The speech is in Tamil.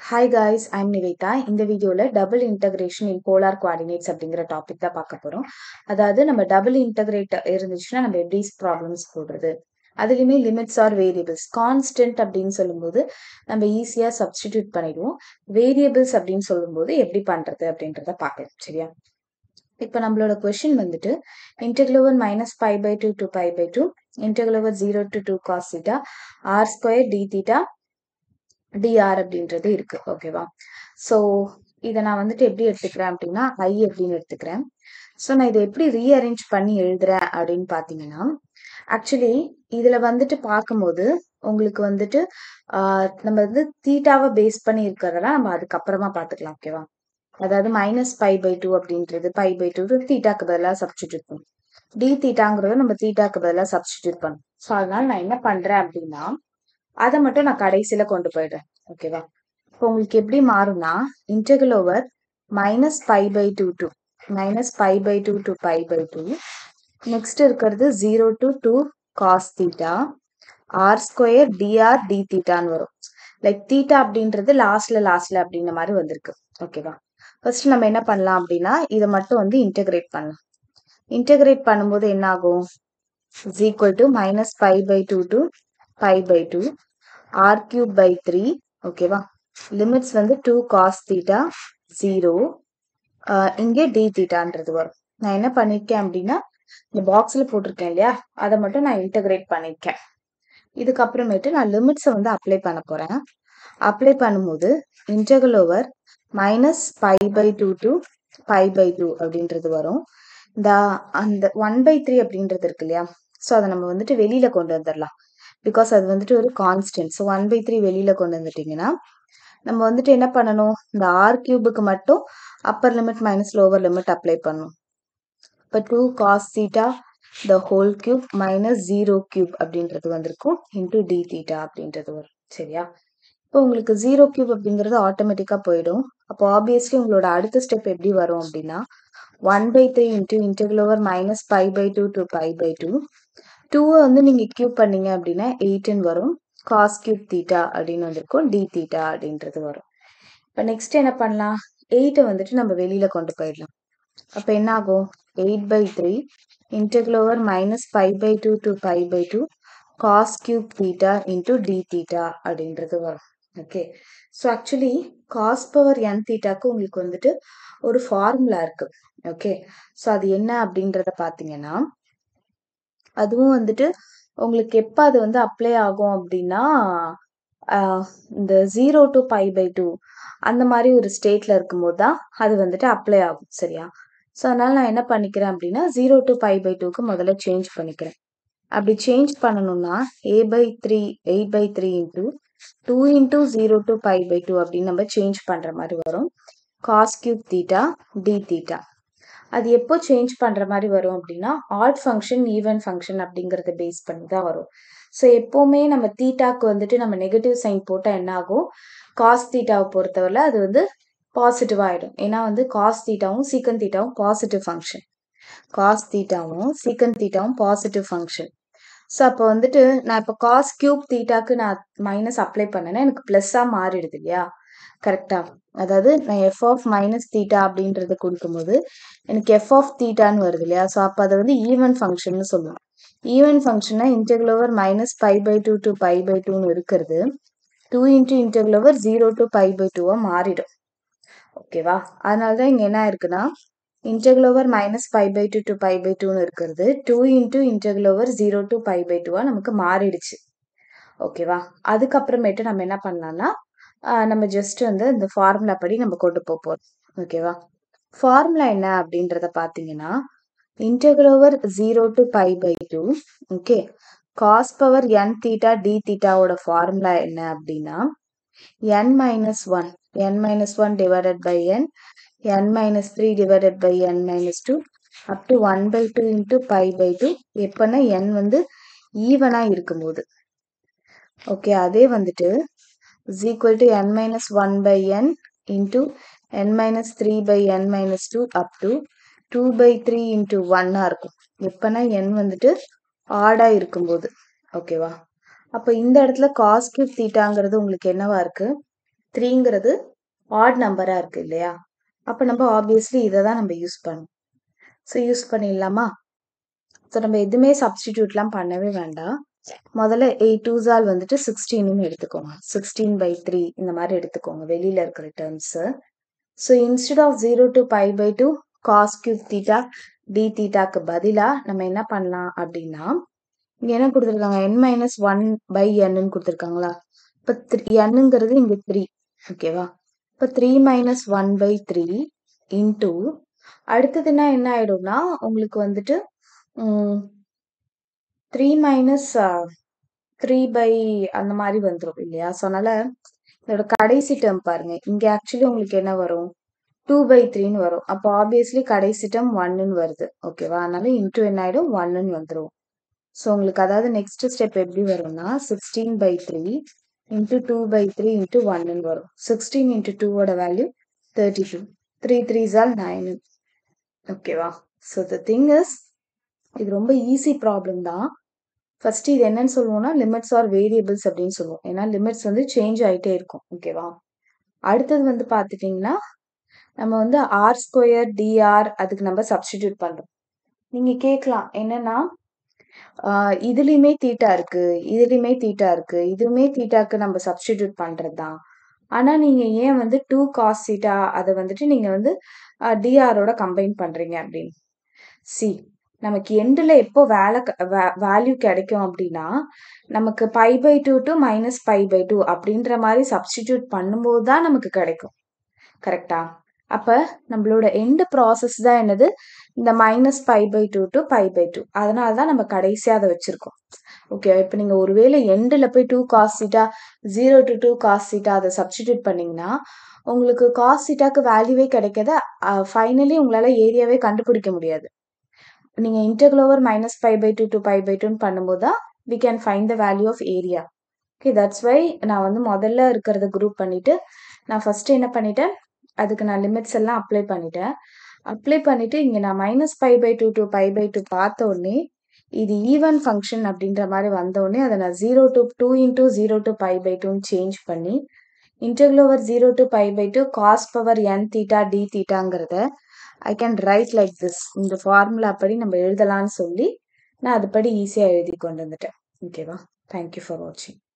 ஹாய் காய்ஸ் ஐம் நிவேதா இந்த வீடியோவில் double integration in polar coordinates அப்படிங்கிற டாபிக் தான் பார்க்க போகிறோம் அதாவது நம்ம டபுள் இன்டகிரேட் இருந்துச்சுன்னா நம்ம எப்படி ப்ராப்ளம்ஸ் போடுறது அதுலேயுமே லிமிட்ஸ் ஆர் வேரியபிள்ஸ் கான்ஸ்டன்ட் அப்படின்னு சொல்லும்போது நம்ம ஈஸியாக சப்ஸ்டிடியூட் பண்ணிடுவோம் வேரியபிள்ஸ் அப்படின்னு சொல்லும்போது எப்படி பண்ணுறது அப்படின்றத பார்க்கலாம் சரியா இப்போ நம்மளோட கொஷின் வந்துட்டு integral over minus pi by two to pi by two integral over zero to two cos theta r square d theta d r அப்படின்றது இருக்கு ஓகேவா ஸோ இதை நான் வந்துட்டு எப்படி எடுத்துக்கிறேன் அப்படின்னா ஐ அப்படின்னு எடுத்துக்கிறேன் ஸோ நான் இதை எப்படி ரீஅரேஞ்ச் பண்ணி எழுதுறேன் அப்படின்னு பார்த்தீங்கன்னா ஆக்சுவலி இதில் வந்துட்டு பார்க்கும்போது உங்களுக்கு வந்துட்டு நம்ம வந்து தீட்டாவை பேஸ் பண்ணி இருக்கிறதெல்லாம் நம்ம அதுக்கப்புறமா பார்த்துக்கலாம் ஓகேவா அதாவது மைனஸ் பை பை டூ அப்படின்றது பை பை டூ தீட்டாக்கு பதிலாக சப்ஸ்டியூட் பண்ணும் டி தீட்டாங்கிறத நம்ம தீட்டாக்கு பதிலாக சப்ஸ்டியூட் பண்ணும் ஸோ அதனால நான் என்ன பண்ணுறேன் அப்படின்னா அதை மட்டும் நான் கடைசியில கொண்டு போயிடுறேன் ஓகேவா இப்போ உங்களுக்கு எப்படி மாறும்னா integral over minus pi by two two minus pi by two to pi by two next இருக்கிறது zero to two cos theta r square d r d தீட்டான்னு வரும் லைக் தீட்டா அப்படின்றது லாஸ்ட்ல லாஸ்ட்ல அப்படின்ற மாதிரி வந்திருக்கு ஓகேவா ஃபர்ஸ்ட் நம்ம என்ன பண்ணலாம் அப்படின்னா இதை மட்டும் வந்து இன்டெகிரேட் பண்ணலாம் இன்டெகிரேட் பண்ணும்போது என்ன ஆகும் is equal to minus pi by two to pi by two r cube by three ஓகேவா லிமிட்ஸ் வந்து டூ காஸ் தீட்டா ஜீரோ இங்கே டி தீட்டான்றது வரும் நான் என்ன பண்ணியிருக்கேன் அப்படின்னா இந்த பாக்ஸில் போட்டிருக்கேன் இல்லையா அதை மட்டும் நான் இன்டகிரேட் பண்ணியிருக்கேன் இதுக்கப்புறமேட்டு நான் லிமிட்ஸை வந்து அப்ளை பண்ண போகிறேன் அப்ளை பண்ணும்போது integral over minus pi by two to pi by two அப்படின்றது வரும் இந்த அந்த ஒன் பை த்ரீ அப்படின்றது இருக்கு இல்லையா ஸோ அதை நம்ம வந்துட்டு வெளியில கொண்டு வந்துடலாம் பிகாஸ் அது வந்துட்டு ஒரு constant so one by three வெளியில கொண்டு வந்துட்டீங்கன்னா நம்ம வந்துட்டு என்ன பண்ணணும் இந்த ஆர் கியூபுக்கு மட்டும் upper limit minus lower limit apply பண்ணணும் இப்போ two cos theta the whole cube minus zero cube அப்படின்றது வந்திருக்கும் இன்டூ டி தீட்டா அப்படின்றது வரும் சரியா இப்போ உங்களுக்கு ஜீரோ கியூப் அப்படிங்கிறது ஆட்டோமேட்டிக்காக போயிடும் அப்போ ஆப்வியஸ்லி உங்களோட அடுத்த ஸ்டெப் எப்படி வரும் அப்படின்னா one by three into integral over minus pi by two to pi by two டூவை வந்து நீங்கள் கியூப் பண்ணீங்க அப்படின்னா எயிட்டுன்னு வரும் காஸ் கியூப் தீட்டா அப்படின்னு வந்திருக்கும் டி தீட்டா அப்படின்றது வரும் இப்போ நெக்ஸ்ட் என்ன பண்ணலாம் எயிட்டை வந்துட்டு நம்ம வெளியில கொண்டு போயிடலாம் அப்போ என்ன ஆகும் eight by three integral over minus pi by two to pi by two cos cube theta into d theta அப்படின்றது வரும் okay so actually cos power n தீட்டாக்கு உங்களுக்கு வந்துட்டு ஒரு ஃபார்முலா இருக்கு ஓகே ஸோ அது என்ன அப்படின்றத பார்த்தீங்கன்னா அதுவும் வந்துட்டு உங்களுக்கு எப்போ அது வந்து அப்ளை ஆகும் அப்படின்னா இந்த zero to pi by two அந்த மாதிரி ஒரு ஸ்டேட்ல இருக்கும்போது தான் அது வந்துட்டு அப்ளை ஆகும் சரியா ஸோ அதனால நான் என்ன பண்ணிக்கிறேன் அப்படின்னா ஜீரோ டு பை பை டூக்கு முதல்ல சேஞ்ச் பண்ணிக்கிறேன் அப்படி சேஞ்ச் பண்ணணும்னா a by three eight by three into two into zero to pi by two அப்படின்னு நம்ம சேஞ்ச் பண்ணுற மாதிரி வரும் cos cube theta d theta அது எப்போ சேஞ்ச் பண்ணுற மாதிரி வரும் அப்படின்னா ஆட் ஃபங்க்ஷன் ஈவன் ஃபங்க்ஷன் அப்படிங்கிறத பேஸ் பண்ணி தான் வரும் ஸோ எப்போவுமே நம்ம தீட்டாக்கு வந்துட்டு நம்ம நெகட்டிவ் சைன் போட்டால் என்ன ஆகும் காஸ் தீட்டாவை பொறுத்தவரை அது வந்து பாசிட்டிவ் ஆகிடும் ஏன்னா வந்து காஸ் தீட்டாவும் சீக்கன் தீட்டாவும் பாசிட்டிவ் ஃபங்க்ஷன் காஸ் தீட்டாவும் சீக்கன் தீட்டாவும் பாசிட்டிவ் ஃபங்க்ஷன் ஸோ அப்போ வந்துட்டு நான் இப்போ காஸ் கியூப் தீட்டாக்கு நான் மைனஸ் அப்ளை பண்ணேன்னா எனக்கு ப்ளஸ்ஸாக மாறிடுது இல்லையா கரெக்டா அதாவது நான் எஃப் ஆஃப் மைனஸ் தீட்டா அப்படின்றத கொடுக்கும்போது எனக்கு எஃப் ஆஃப் தீட்டான்னு வருது இல்லையா ஸோ அப்போ அதை வந்து ஈவன் ஃபங்க்ஷன் சொல்லுவோம் ஈவன் ஃபங்க்ஷனா integral over minus pi by two to pi by டூன்னு இருக்கிறது two into integral over zero to pi by டூவாக மாறிடும் ஓகேவா அதனால தான் இங்கே என்ன இருக்குன்னா integral over minus pi by two to pi by டூன்னு இருக்கிறது two into integral over zero to pi by டூவாக நமக்கு மாறிடுச்சு ஓகேவா அதுக்கப்புறமேட்டு நம்ம என்ன பண்ணலாம்னா நம்ம ஜஸ்ட் வந்து இந்த ஃபார்முலா படி நம்ம கொண்டு போக போகிறோம் ஓகேவா ஃபார்முலா என்ன அப்படின்றத பார்த்தீங்கன்னா integral over zero to pi by two okay cos power n theta d தீட்டாவோட ஃபார்முலா என்ன அப்படின்னா n minus one n minus one divided by n n minus three divided by n minus two up to one by two into pi by two எப்போனா என் வந்து ஈவனாக இருக்கும்போது ஓகே அதே வந்துட்டு is equal to n minus 1 by n into n minus 3 by n minus 2 up to 2 by 3 into 1 இருக்கும் எப்பனா n வந்துட்டு ஆடா இருக்கும்போது ஓகேவா அப்போ இந்த இடத்துல காஸ் கியூப் தீட்டாங்கிறது உங்களுக்கு என்னவா இருக்கு த்ரீங்கிறது ஆட் நம்பரா இருக்கு இல்லையா அப்போ நம்ம ஆப்வியஸ்லி இதை தான் நம்ம யூஸ் பண்ணணும் ஸோ யூஸ் பண்ணிடலாமா ஸோ நம்ம எதுவுமே சப்ஸ்டிடியூட்லாம் பண்ணவே வேண்டாம் முதல்ல எயிட் டூ ஜால் வந்துட்டு சிக்ஸ்டீன்னு எடுத்துக்கோங்க சிக்ஸ்டீன் பை த்ரீ இந்த மாதிரி எடுத்துக்கோங்க வெளியில் இருக்கிற terms so instead of zero to pi by two cos cube theta d தீட்டாக்கு பதிலாக நம்ம என்ன பண்ணலாம் அப்படின்னா இங்கே என்ன கொடுத்துருக்காங்க என் மைனஸ் ஒன் பை என்னன்னு கொடுத்துருக்காங்களா இப்போ த்ரீ என்னங்கிறது இங்கே த்ரீ ஓகேவா இப்போ three minus one by three into அடுத்ததுன்னா என்ன ஆயிடும்னா உங்களுக்கு வந்துட்டு த்ரீ மைனஸ் த்ரீ பை அந்த மாதிரி வந்துடும் இல்லையா ஸோ அதனால இதோட கடைசி டேர்ம் பாருங்க இங்கே ஆக்சுவலி உங்களுக்கு என்ன வரும் டூ பை த்ரீன்னு வரும் அப்போ ஆப்வியஸ்லி கடைசி டேர்ம் ஒன்னுன்னு வருது ஓகேவா அதனால இன்டூ என்ன ஆயிடும் ஒன்னுன்னு வந்துடும் ஸோ உங்களுக்கு அதாவது நெக்ஸ்ட் ஸ்டெப் எப்படி வரும்னா sixteen by three into two by three into ஒன்னு வரும் சிக்ஸ்டீன் இன்ட்டு டூவோட value thirty two three three all nine ஓகேவா ஸோ த திங் இஸ் இது ரொம்ப ஈஸி ப்ராப்ளம் தான் ஃபர்ஸ்ட் இது என்னன்னு சொல்லுவோம்னா லிமிட்ஸ் ஆர் வேரியபிள்ஸ் அப்படின்னு சொல்லுவோம் ஏன்னா லிமிட்ஸ் வந்து சேஞ்ச் ஆகிட்டே இருக்கும் ஓகேவா அடுத்தது வந்து பார்த்துட்டிங்கன்னா நம்ம வந்து ஆர் ஸ்கொயர் டிஆர் அதுக்கு நம்ம சப்ஸ்டிடியூட் பண்ணுறோம் நீங்கள் கேட்கலாம் என்னன்னா இதுலேயுமே தீட்டா இருக்கு இதுலேயுமே தீட்டா இருக்கு இதுவுமே தீட்டாக்கு நம்ம சப்ஸ்டிடியூட் பண்ணுறது தான் ஆனால் நீங்கள் ஏன் வந்து டூ காஸ் தீட்டா அதை வந்துட்டு நீங்கள் வந்து டிஆரோட கம்பைன் பண்ணுறீங்க அப்படின்னு சி நமக்கு எண்டில் எப்போ வேலை வேல்யூ கிடைக்கும் அப்படின்னா நமக்கு pi by two to minus pi by two அப்படின்ற மாதிரி சப்ஸ்டிடியூட் பண்ணும்போது தான் நமக்கு கிடைக்கும் கரெக்டா அப்போ நம்மளோட எண்டு ப்ராசஸ் தான் என்னது இந்த minus pi by two to pi by two அதனால தான் நம்ம கடைசியாக அதை வச்சுருக்கோம் ஓகே இப்போ நீங்கள் ஒருவேளை எண்டில் போய் two cos theta zero to two cos theta அதை சப்ஸ்டிடியூட் பண்ணிங்கன்னா உங்களுக்கு காஸ் சீட்டாக்கு வேல்யூவே கிடைக்காத ஃபைனலி உங்களால் ஏரியாவே கண்டுபிடிக்க முடியாது நீங்கள் integral over minus five by two to five by டூன்னு பண்ணும்போது தான் we can find the value of area okay that's why நான் வந்து முதல்ல இருக்கிறத குரூப் பண்ணிவிட்டு நான் ஃபஸ்ட்டு என்ன பண்ணிட்டேன் அதுக்கு நான் லிமிட்ஸ் எல்லாம் அப்ளை பண்ணிட்டேன் அப்ளை பண்ணிவிட்டு இங்கே நான் minus five by two to five by two பார்த்த உடனே இது ஈவன் ஃபங்க்ஷன் அப்படின்ற மாதிரி வந்த உடனே அதை நான் zero to two into zero to five by டூன்னு சேஞ்ச் பண்ணி integral over zero to five by two cos power n theta d தீட்டாங்கிறத I can write like this இந்த ஃபார்முலா படி நம்ம எழுதலாம்னு சொல்லி நான் அதுபடி ஈஸியாக எழுதி கொண்டு வந்துட்டேன் ஓகேவா தேங்க்யூ ஃபார் வாட்சிங்